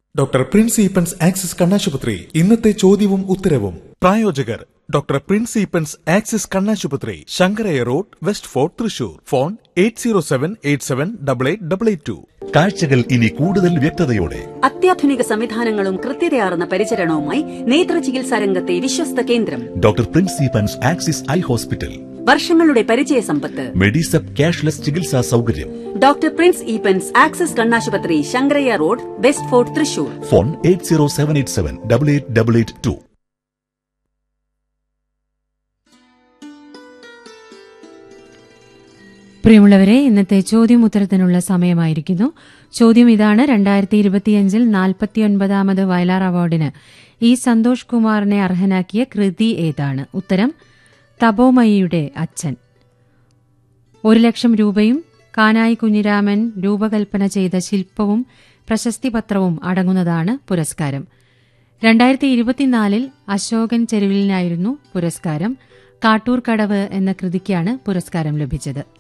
doctor Prince Eapen's Axis കണ്ണാശുപത്രി ഇന്നത്തെ ചോദ്യവും ഉത്തരവും പ്രായോജകർ ഡോക്ടർ പ്രിൻസ് ഈപ്പൻസ് ആക്സിസ് കണ്ണാശുപത്രി Shankaraiya road west fort Thrissur phone eight zero seven eight seven double eight double eight two കാഴ്ചകൾ ഇനി കൂടുതൽ വ്യക്തതയോടെ അത്യാധുനിക സംവിധാനങ്ങളും കൃത്യതയാർന്ന പരിചരണവുമായി നേത്ര ചികിത്സാ രംഗത്തെ വിശ്വസ്ത കേന്ദ്രം ഡോക്ടർ പ്രിൻസിപ്പൻസ് ആക്സിസ് ഐ ഹോസ്പിറ്റൽ വർഷങ്ങളുടെ പരിചയ സമ്പത്ത് മെഡിസെപ് ക്യാഷ്ലെസ് ചികിത്സാ സൗകര്യം ഡോക്ടർ പ്രിൻസ് ഈപ്പൻസ് ആക്സിസ് കണ്ണാശുപത്രി Shankaraiya road west fort Thrissur phone eight zero seven eight seven double eight double eight two പ്രിയമുള്ളവരെ ഇന്നത്തെ ചോദ്യം ഉത്തരത്തിനുള്ള സമയമായിരിക്കുന്നു ചോദ്യം ഇതാണ് രണ്ടായിരത്തി ഇരുപത്തിയഞ്ചിൽ നാൽപ്പത്തിയൊൻപതാമത് വയലാർ അവാർഡിന് ഇ സന്തോഷ് കുമാറിനെ അർഹനാക്കിയ കൃതി ഏതാണ് ഉത്തരം തപോമയിയുടെ അച്ഛൻ ഒരു ലക്ഷം രൂപയും കാനായി കുഞ്ഞിരാമൻ രൂപകൽപ്പന ചെയ്ത ശില്പവും പ്രശസ്തിപത്രവും അടങ്ങുന്നതാണ് പുരസ്കാരം രണ്ടായിരത്തി ഇരുപത്തിനാലിൽ അശോകൻ ചെരുവിലിനായിരുന്നു പുരസ്കാരം കാട്ടൂർ കടവ് എന്ന കൃതിക്കാണ് പുരസ്കാരം ലഭിച്ചത്